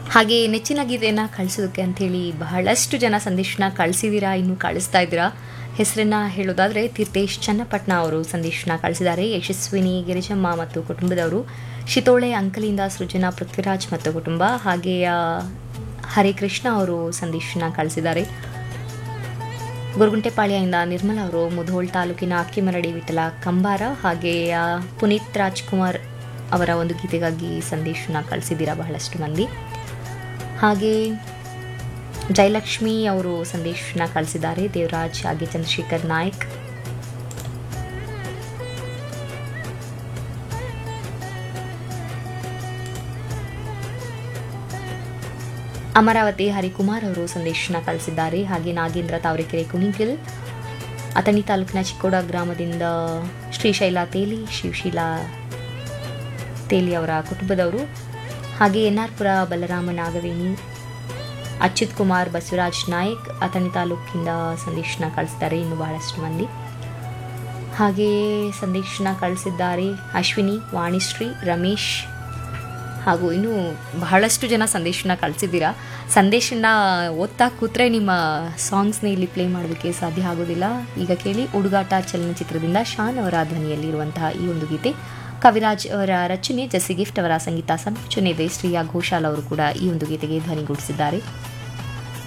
ಹಾಗೆ ನೆಚ್ಚಿನ ಗೀತೆಯನ್ನು ಕಳಿಸೋದಕ್ಕೆ ಅಂಥೇಳಿ ಬಹಳಷ್ಟು ಜನ ಸಂದೇಶನ ಕಳಿಸಿದ್ದೀರಾ ಇನ್ನು ಕಳಿಸ್ತಾ ಇದ್ದೀರಾ ಹೆಸರನ್ನ ಹೇಳೋದಾದರೆ ತೀರ್ಥೇಶ್ ಚನ್ನಪಟ್ನ ಅವರು ಸಂದೇಶನ ಕಳಿಸಿದ್ದಾರೆ ಯಶಸ್ವಿನಿ ಗಿರಿಜಮ್ಮ ಮತ್ತು ಕುಟುಂಬದವರು ಶಿತೋಳೆ ಅಂಕಲಿಂದ ಸೃಜನಾ ಪೃಥ್ವಿರಾಜ್ ಮತ್ತು ಕುಟುಂಬ ಹಾಗೆ ಆ, ಹರಿಕೃಷ್ಣ ಅವರು ಸಂದೇಶನ ಕಳಿಸಿದ್ದಾರೆ ಗುರುಗುಂಟೆಪಾಳ್ಯದಿಂದ ನಿರ್ಮಲಾ ಅವರು ಮುಧೋಳ್ ತಾಲೂಕಿನ ಅಕ್ಕಿಮರಡಿ ವಿಠಲ ಕಂಬಾರ ಹಾಗೆ ಆ, ಪುನೀತ್ ರಾಜ್ಕುಮಾರ್ ಅವರ ಒಂದು ಗೀತೆಗಾಗಿ ಸಂದೇಶನ ಕಳಿಸಿದ್ದೀರಾ ಬಹಳಷ್ಟು ಮಂದಿ ಹಾಗೆ ಜಯಲಕ್ಷ್ಮಿ ಅವರು ಸಂದೇಶನ ಕಳಿಸಿದ್ದಾರೆ ದೇವರಾಜ್ ಹಾಗೆ ಚಂದ್ರಶೇಖರ್ ನಾಯ್ಕ್ ಅಮರಾವತಿ ಹರಿಕುಮಾರ್ ಅವರು ಸಂದೇಶನ ಕಳಿಸಿದ್ದಾರೆ ಹಾಗೆ ನಾಗೇಂದ್ರ ತಾವರೆಕೆರೆ ಕುಣಿಗಿಲ್ ಅಥಣಿ ತಾಲೂಕಿನ ಚಿಕ್ಕೋಡ ಗ್ರಾಮದಿಂದ ಶ್ರೀಶೈಲ ತೇಲಿ ಶಿವಶೀಲಾ ತೇಲಿ ಅವರ ಕುಟುಂಬದವರು ಹಾಗೆ ಎನ್ ಆರ್ ಪುರ ಬಲರಾಮ ನಾಗವೇಣಿ ಅಚ್ಯುತ್ ಕುಮಾರ್ ಬಸವರಾಜ್ ನಾಯಕ್ ಅಥಣಿ ತಾಲೂಕಿಂದ ಸಂದೇಶನ ಕಳಿಸಿದ್ದಾರೆ ಇನ್ನು ಬಹಳಷ್ಟು ಮಂದಿ ಹಾಗೆಯೇ ಸಂದೇಶನ ಕಳಿಸಿದ್ದಾರೆ ಅಶ್ವಿನಿ ವಾಣಿಶ್ರೀ ರಮೇಶ್ ಹಾಗೂ ಇನ್ನೂ ಬಹಳಷ್ಟು ಜನ ಸಂದೇಶನ ಕಳಿಸಿದ್ದೀರಾ ಸಂದೇಶನ ಓದ್ತಾ ಕೂತ್ರೆ ನಿಮ್ಮ ಸಾಂಗ್ಸ್ನ ಇಲ್ಲಿ ಪ್ಲೇ ಮಾಡೋದಕ್ಕೆ ಸಾಧ್ಯ ಆಗೋದಿಲ್ಲ ಈಗ ಕೇಳಿ ಹುಡುಗಾಟ ಚಲನಚಿತ್ರದಿಂದ ಶಾನ್ ಅವರ ಧ್ವನಿಯಲ್ಲಿರುವಂತಹ ಈ ಒಂದು ಗೀತೆ ಕವಿರಾಜ್ ಅವರ ರಚನೆ ಜಸಿ ಗಿಫ್ಟ್ ಅವರ ಸಂಗೀತ ಸಂಯೋಜನೆ ಇದೆ ಶ್ರೇಯಾ ಘೋಷಾಲ್ ಅವರು ಕೂಡ ಈ ಒಂದು ಗೀತೆಗೆ ಧ್ವನಿಗೂಡಿಸಿದ್ದಾರೆ